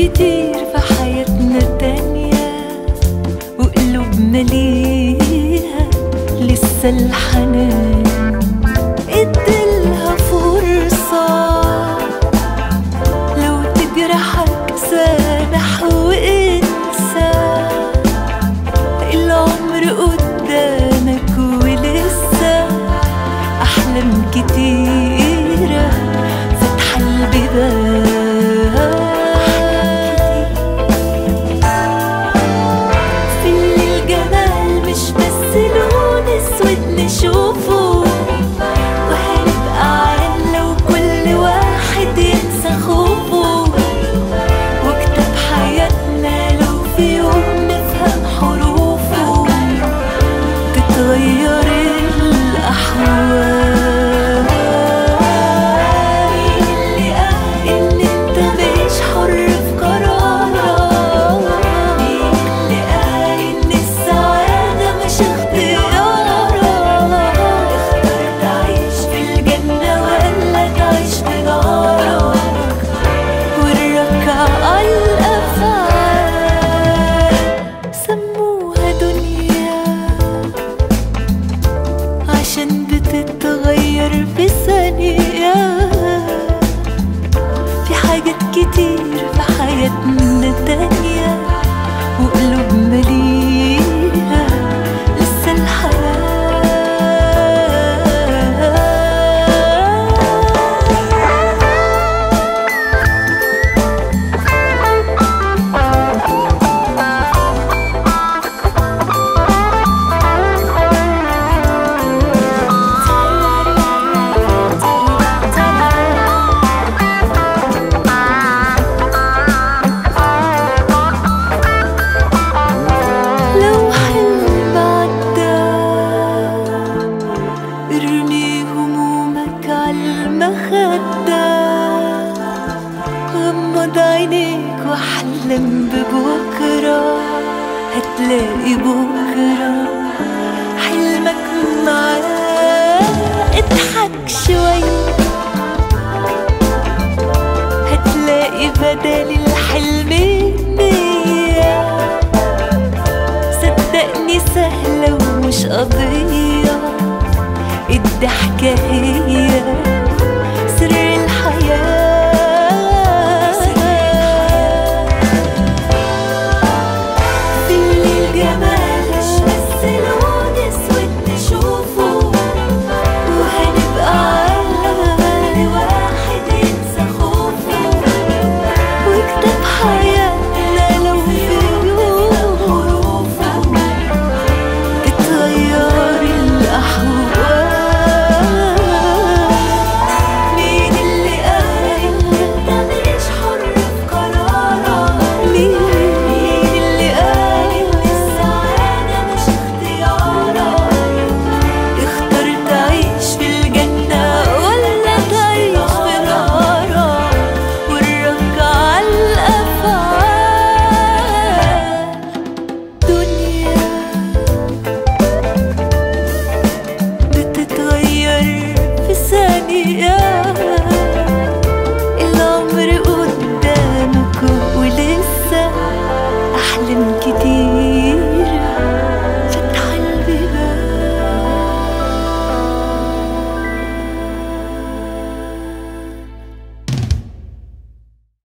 كتير في حياتنا تانية وقلوب مليها لسه الحنان اديلها فرصة لو تجرحك سامح وانسى العمر قدامك ولسه أحلام كتيرة فاتحة البيبان في الليل جمال مش بس لون اسود نشوفه وهنبقى عيال لو كل واحد ينسى خوفه وكتاب حياتنا لو في يوم نفهم حروفه تتغير الأحوال اللي قال إن أنت مش حر في قرارك مين اللي قال إن السعادة مش اختيارك اختار تعيش في الجنة ولا تعيش في نارك والركعة الأفعال سموها دنيا عشان بتتغير في ثانية في حاجات كتير في حياتنا تانية وقلوب مليئة لسه الحياة لو حلم عدى ارمي همومك عالمخدة غمض عينيك واحلم ببكرة هتلاقي بكرة حلمك معاه اضحك شوية هتلاقي بدل الحلم مية صدقني سهلة ومش قضية الضحكة هي